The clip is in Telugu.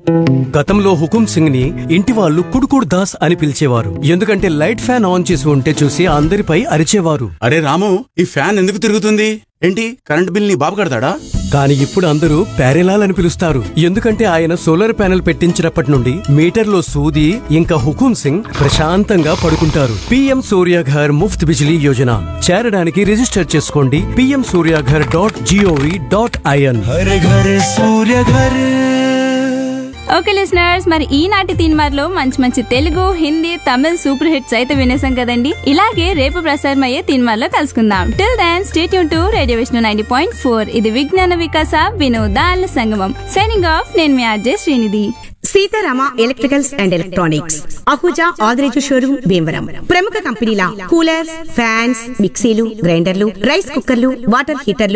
గతంలో హుకుం సింగ్ ని ఇంటి వాళ్ళు కుడుకుడు దాస్ అని పిలిచేవారు ఎందుకంటే లైట్ ఫ్యాన్ ఆన్ చేసి ఉంటే చూసి అందరిపై అరిచేవారు అరే రాము ఈ ఫ్యాన్ ఎందుకు తిరుగుతుంది ఏంటి కరెంట్ బిల్ నీ బాబు కడతాడా కానీ ఇప్పుడు అందరూ ప్యారెలాల్ అని పిలుస్తారు ఎందుకంటే ఆయన సోలార్ ప్యానెల్ పెట్టించినప్పటి నుండి మీటర్లో సూది ఇంకా హుకుం సింగ్ ప్రశాంతంగా పడుకుంటారు పిఎం సూర్యాఘర్ ముఫ్త్ బిజిలీ యోజన చేరడానికి రిజిస్టర్ చేసుకోండి PM Suryaghar dot GOV dot IN हर घर सूर्य घर ఓకే లిసనర్స్ మరి ఈనాటి తీన్మార్లో మంచి మంచి తెలుగు హిందీ తమిళ్ సూపర్ హిట్స్ అయితే వినేసాం కదండి ఇలాగే రేపు ప్రసారం అయ్యే తీన్మార్లో కలుసుకుందాం టిల్ దాన్ స్టేట్ యూన్ to Radio Vishnu ninety point four ఇది విజ్ఞాన వికాస వినోదాల సంగమం సైనింగ్ ఆఫ్ నేను మీ RJ Srinidhi Sitarama electricals and electronics Ahuja Adireju showroom Bhimavaram ప్రముఖ కంపెనీల కూలర్స్ ఫ్యాన్స్ మిక్సీలు గ్రైండర్లు రైస్ కుక్కర్లు వాటర్ హీటర్లు